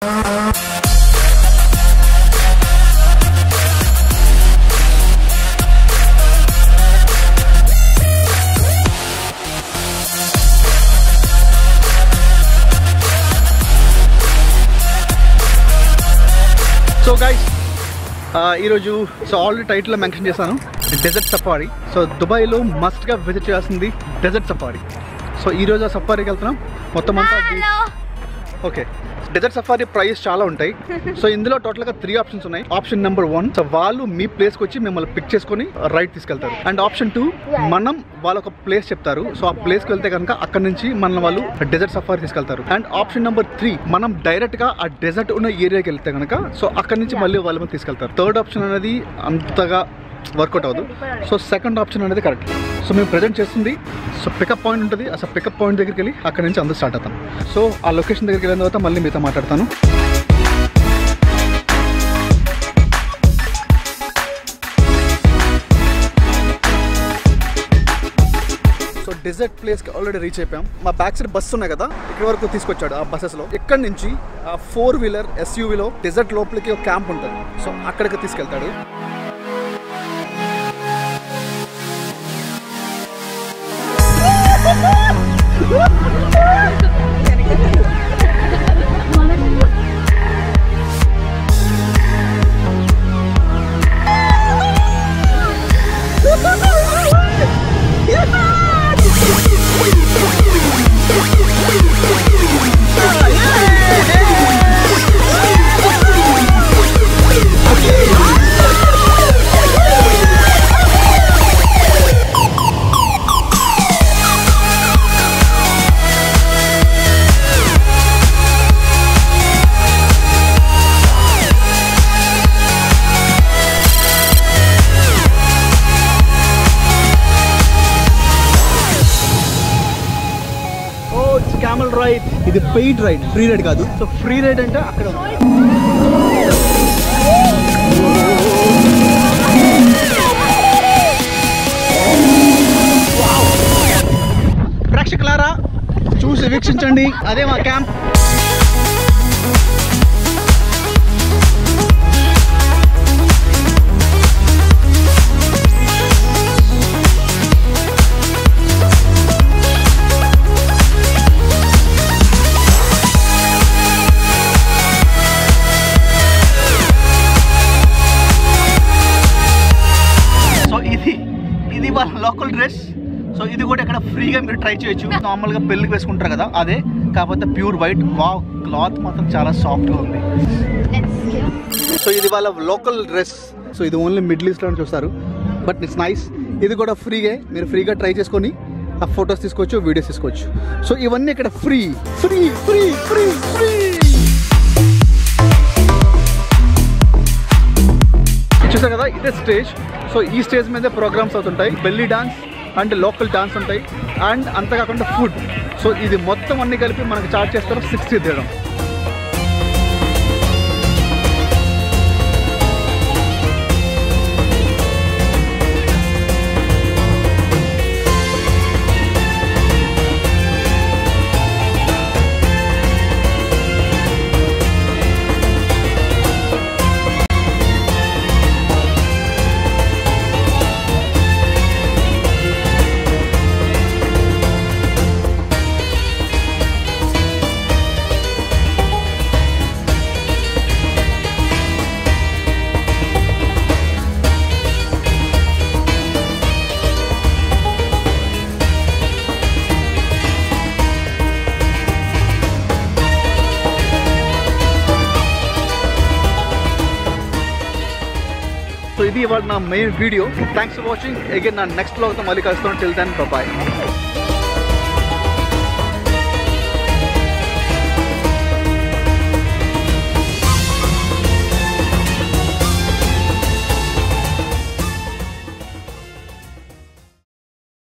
So guys ఈరోజు so already టైటిల్లో mention చేశాను డెజర్ట్ సఫారీ సో దుబాయ్లో మస్ట్గా విజిట్ చేయాల్సింది డెజర్ట్ సఫారీ సో ఈరోజు ఆ సఫారీకి వెళ్తున్నాం మొత్తం అంతా hello okay desert safari price చాలా ఉంటాయి సో ఇందులో టోటల్ గా త్రీ ఆప్షన్స్ ఉన్నాయి ఆప్షన్ నెంబర్ వన్ సో వాళ్ళు మీ ప్లేస్ కి వచ్చి మిమ్మల్ని పిక్ చేసుకొని రైడ్ తీసుకెళ్తారు అండ్ ఆప్షన్ టూ మనం వాళ్ళ ఒక ప్లేస్ చెప్తారు సో ఆ ప్లేస్ కి వెళ్తే కనుక అక్కడ నుంచి మన వాళ్ళు డెజర్ట్ సఫారీ తీసుకెళ్తారు అండ్ ఆప్షన్ నెంబర్ త్రీ మనం డైరెక్ట్ గా ఆ డెజర్ట్ ఉన్న ఏరియాకి వెళ్తే కనుక సో అక్కడ నుంచి మళ్ళీ వాళ్ళ మీద తీసుకెళ్తారు థర్డ్ ఆప్షన్ అనేది అంతగా వర్కౌట్ అవ్వదు సో సెకండ్ ఆప్షన్ అనేది కరెక్ట్ సో మేము ప్రజెంట్ చేస్తుంది సో పికప్ పాయింట్ ఉంటుంది అసలు పికప్ పాయింట్ దగ్గరికి వెళ్ళి అక్కడ నుంచి అందరూ స్టార్ట్ అవుతాం సో ఆ లొకేషన్ దగ్గరికి వెళ్ళిన తర్వాత మళ్ళీ మీతో మాట్లాడతాను సో డెజర్ట్ ప్లేస్కి ఆల్రెడీ రీచ్ అయిపోయాం మా బ్యాక్ సైడ్ బస్సు ఉన్నాయి కదా ఇక్కడ వరకు తీసుకొచ్చాడు ఆ బస్సెస్లో ఇక్కడ నుంచి ఆ ఫోర్ వీలర్ ఎస్యూవీలో డెజర్ట్ లోపలికి ఒక క్యాంప్ ఉంటుంది సో అక్కడికి తీసుకెళ్తాడు ఓ ఇట్స్ క్యామల్ రైడ్ ఇది పెయిడ్ రైడ్ ఫ్రీ రైడ్ కాదు సో ఫ్రీ రైడ్ అంటే అక్కడ ఉంది. ప్రేక్షకులారా చూసి వీక్షించండి అదే మా క్యాంప్ సో ఇది ఇది వాళ్ళ లోకల్ డ్రెస్ సో ఇది కూడా ఇక్కడ ఫ్రీగా మీరు ట్రై చేయొచ్చు నార్మల్గా పెళ్ళికి వేసుకుంటారు కదా అదే కాకపోతే ప్యూర్ వైట్ వా క్లాత్ మాత్రం చాలా సాఫ్ట్గా ఉంది సో ఇది వాళ్ళ లోకల్ డ్రెస్ సో ఇది ఓన్లీ మిడిల్ ఈస్ట్లో చూస్తారు బట్ ఇట్స్ నైస్ ఇది కూడా ఫ్రీగా మీరు ఫ్రీగా ట్రై చేసుకొని ఆ ఫొటోస్ తీసుకోవచ్చు వీడియోస్ తీసుకోవచ్చు సో ఇవన్నీ ఇక్కడ free free free free free చూసారు కదా ఇదే స్టేజ్ సో ఈ స్టేజ్ మీదే ప్రోగ్రామ్స్ అవుతుంటాయి belly dance and local dance ఉంటాయి అండ్ అంతేకాకుండా ఫుడ్ సో ఇది మొత్తం అన్ని కలిపి మనకి చార్జ్ చేస్తారు సిక్స్టీ తీయడం సో ఇది ఇవాళ నా main video thanks for watching again నా నెక్స్ట్ బ్లాగ్తో మళ్ళీ కలుస్తాను టిల్ దెన్ బాయ్